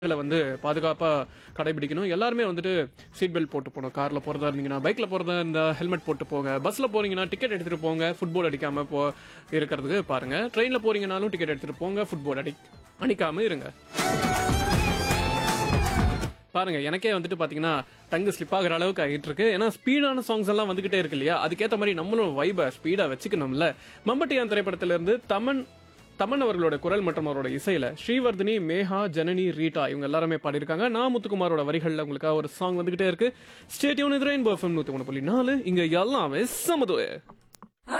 விதிகளை வந்து பாதுகாப்பாக கடைபிடிக்கணும் எல்லாருமே வந்துட்டு சீட் பெல்ட் போட்டு போகணும் காரில் போகிறதா இருந்தீங்கன்னா பைக்கில் போகிறதா இருந்தால் ஹெல்மெட் போட்டு போங்க பஸ்ஸில் போறீங்கன்னா டிக்கெட் எடுத்துகிட்டு போங்க ஃபுட்பால் அடிக்காமல் போ இருக்கிறதுக்கு பாருங்கள் ட்ரெயினில் போறீங்கனாலும் டிக்கெட் எடுத்துகிட்டு போங்க ஃபுட்பால் அடி அடிக்காமல் இருங்க பாருங்க எனக்கே வந்துட்டு பாத்தீங்கன்னா டங்கு ஸ்லிப் ஆகுற அளவுக்கு ஆகிட்டு இருக்கு ஏன்னா ஸ்பீடான சாங்ஸ் எல்லாம் வந்துகிட்டே இருக்கு இல்லையா அதுக்கேற்ற மாதிரி நம்மளும் வைபை ஸ்பீடா வச்சுக்கணும்ல மம்பட்டியான் திரைப்படத்துல இருந்து தமன் தமன் அவர்களோட குரல் மற்றும் அவரோட இசையில ஸ்ரீவர்தினி மேஹா ஜனனி ரீட்டா இவங்க எல்லாருமே பாடியிருக்காங்க நான் முத்துக்குமாரோட வரிகள்ல உங்களுக்காக ஒரு சாங் வந்துகிட்டே இருக்கு ஸ்டேடியோன் இது ரெயின்போ எஃப்எம் நூத்தி ஒன்று புள்ளி நாலு இங்க எல்லாமே சமதுவே